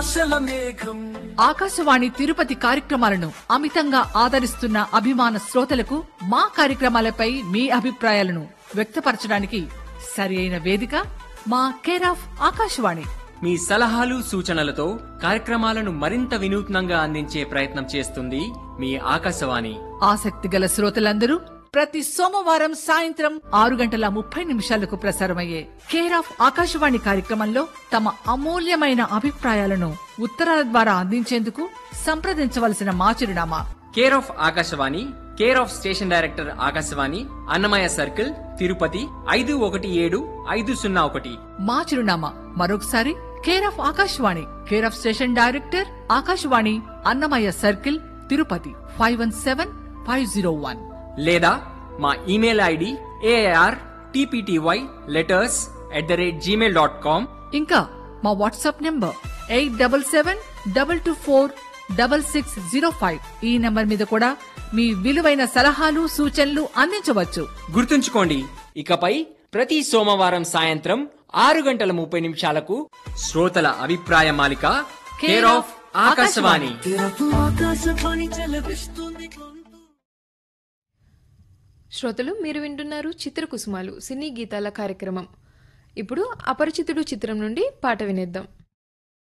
ఆశల మేఘం ఆకాశవాణి తిరుపతి కార్యక్రమాలను అమితంగా ఆదరిస్తున్న అభిమాన శ్రోతలకు మా కార్యక్రమాలపై మీ అభిప్రాయాలను వ్యక్తపరచడానికి సరి అయిన వేదిక మా కేర్ ఆఫ్ ఆకాశవాణి మీ సలహాలు సూచనలతో కార్యక్రమాలను మరింత వినూత్నంగా అందించే ప్రయత్నం చేస్తుంది మీ ఆకాశవాణి ఆసక్తి గల శ్రోతలందరూ ప్రతి సోమవారం సాయంత్రం ఆరు గంటల ముప్పై నిమిషాలకు ప్రసారమయ్యే కేర్ ఆఫ్ ఆకాశవాణి కార్యక్రమంలో తమ అమూల్యమైన అభిప్రాయాలను ఉత్తరాల ద్వారా అందించేందుకు సంప్రదించవలసిన మా చిరునామా care of Akashvani care of station director Akashvani Annamayya circle Tirupati ఐదు ఒకటి ఏడు ఐదు సున్నా ఒకటి మా చిరునామా మరొకసారి care of Akashvani care of station director Akashvani Annamayya circle Tirupati five one seven five zero one లేదా మా email ID AR TPTY letters at the rate Gmail dot com ఇంకా మా WhatsApp number eight double seven double two four double six zero five ఈ number మీద కూడా మీ విలువైన సలహాలు సూచనలు అందించవచ్చు గుర్తుంచుకోండి ఇకపై ప్రతి సోమవారం సాయంత్రం ఆరు గంటల ముప్పై నిమిషాలకు శ్రోతల అభిప్రాయ మాలిక కేర్ ఆఫ్ ఆకాశవాణి తెరకు ఆకాశవాణి చెలవిస్తుంది గొంతు శ్రోతలు మీరు వింటున్నారు చిత్రకుసుమాలు సినీ గీతాల కార్యక్రమం ఇప్పుడు అపరిచితుడు చిత్రం నుండి పాట వినేద్దాం